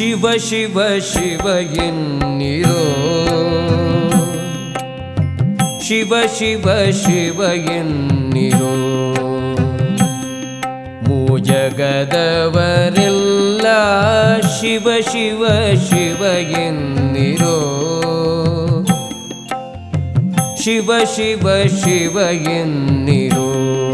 ಶಿವ ಶಿವ ಶಿವ ಎನ್ನಿರೋ ಶಿವ ಶಿವ ಶಿವ ಎನ್ನಿರೋ ಮೂಜಗದವರೆಲ್ಲ ಶಿವ ಶಿವ ಶಿವ ಎನ್ನಿರೋ ಶಿವ ಶಿವ ಶಿವ ಎನ್ನಿರೋ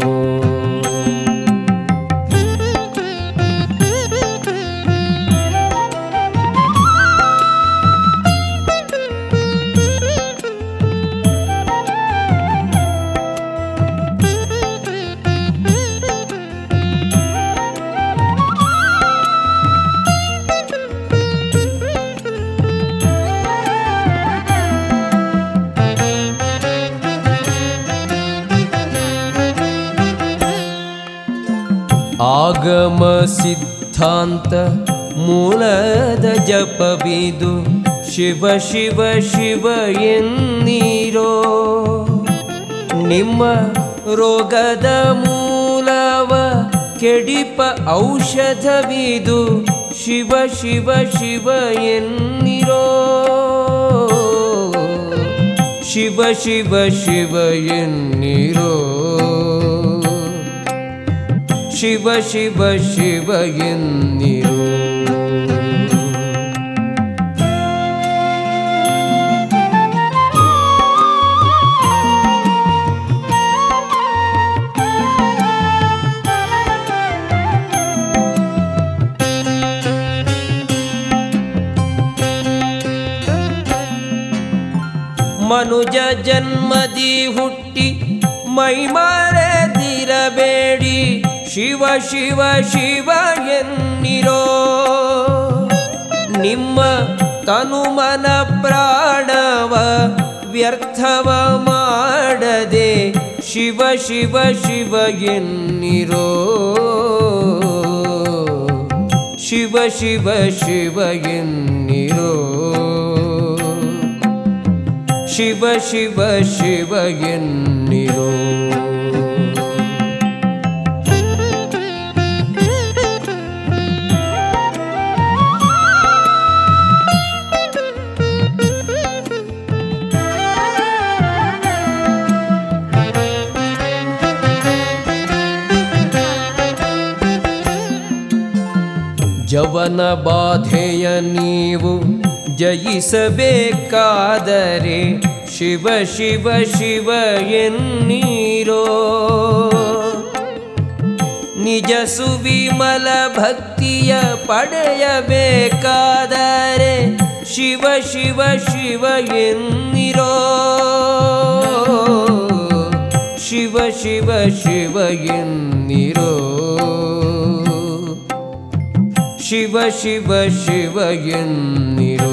ಆಗಮ ಸಿದ್ಧಾಂತ ಮೂಲದ ಜಪವಿದು ಶಿವ ಶಿವ ಶಿವ ಎನ್ನೀರೋ ನಿಮ್ಮ ರೋಗದ ಮೂಲವ ಕೆಡಿಪ ಔಷಧವಿದು ಶಿವ ಶಿವ ಶಿವ ಎನ್ನಿರೋ ಶಿವ ಶಿವ ಶಿವ ಎನ್ನಿರೋ ಶಿವ ಶಿವ ಶಿವ ಎನ್ನಿರೋ ಮನುಜ ಜನ್ಮದಿ ಹುಟ್ಟಿ ಮೈ ಮರೆದಿರಬೇಡಿ ಶಿವ ಶಿವ ಶಿವ ಎನ್ನಿರೋ ನಿಮ್ಮ ತನುಮನ ಪ್ರಾಣವ ವ್ಯರ್ಥವ ಮಾಡದೆ ಶಿವ ಶಿವ ಶಿವ ಎನ್ನಿರೋ ಶಿವ ಶಿವ ಶಿವ ಎನ್ನಿರೋ ಶಿವ ಶಿವ ಶಿವ ಎನ್ನಿರೋ ಜವನ ಬಾಧೆಯ ನೀವು ಜಯಿಸಬೇಕಾದರೆ ಶಿವ ಶಿವ ಶಿವ ಎನ್ನೀರೋ ನಿಜ ಸುವಿಮಲ ಭಕ್ತಿಯ ಪಡೆಯಬೇಕಾದರೆ ಶಿವ ಶಿವ ಶಿವ ಎನ್ನಿರೋ ಶಿವ ಶಿವ ಶಿವ ಎನ್ನಿರೋ ಶಿವ ಶಿವ ಶಿವ ಎನ್ನಿರೋ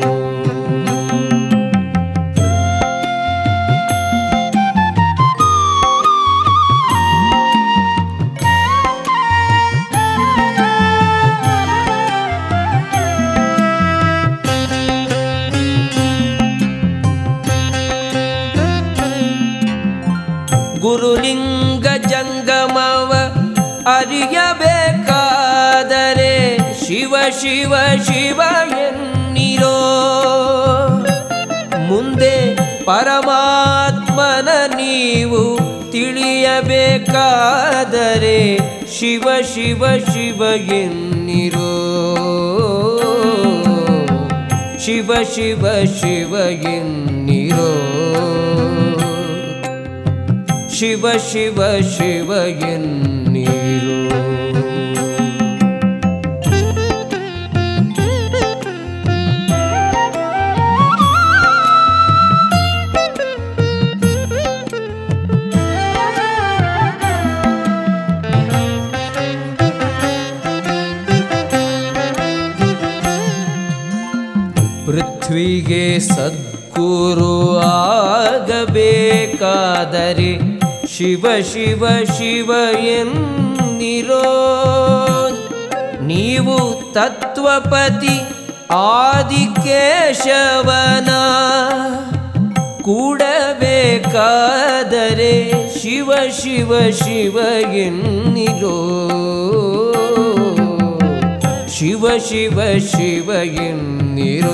ಗುರುಲಿಂಗ ಜಂಗಮವ ಅರಿಯಬೇಕಾದರೆ ಶಿವ ಶಿವ ಶಿವ ಎನ್ನಿರೋ ಮುಂದೆ ಪರಮಾತ್ಮನ ನೀವು ತಿಳಿಯಬೇಕಾದರೆ ಶಿವ ಶಿವ ಶಿವ ಎನ್ನಿರೋ ಶಿವ ಶಿವ ಶಿವ ಎನ್ನಿರೋ ಶಿವ ಶಿವ ಶಿವ ಎನ್ನಿರೋ ಪೃಥ್ವಿಗೆ ಸದ್ಗುರು ಆಗಬೇಕಾದರೆ ಶಿವ ಶಿವ ಶಿವ ಎನ್ನಿರೋ ನೀವು ತತ್ವಪತಿ ಆದಿಕೇಶವನ ಕೂಡಬೇಕಾದರೆ ಶಿವ ಶಿವ ಶಿವ ಎನ್ನಿರೋ ಶಿವ ಶಿವ ಶಿವ ಶಿವ ಎನ್ನಿರೋ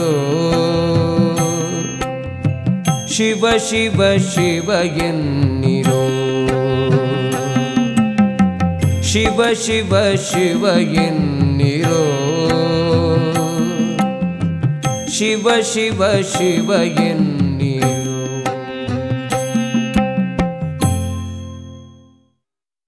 ಶಿವ ಶಿವ ಶಿವ ಎನ್ನಿರೋ ಶಿವ ಶಿವ ಶಿವ ಎನ್ನಿರೋ ಶಿವ ಶಿವ ಶಿವ ಎನ್ನಿರೋ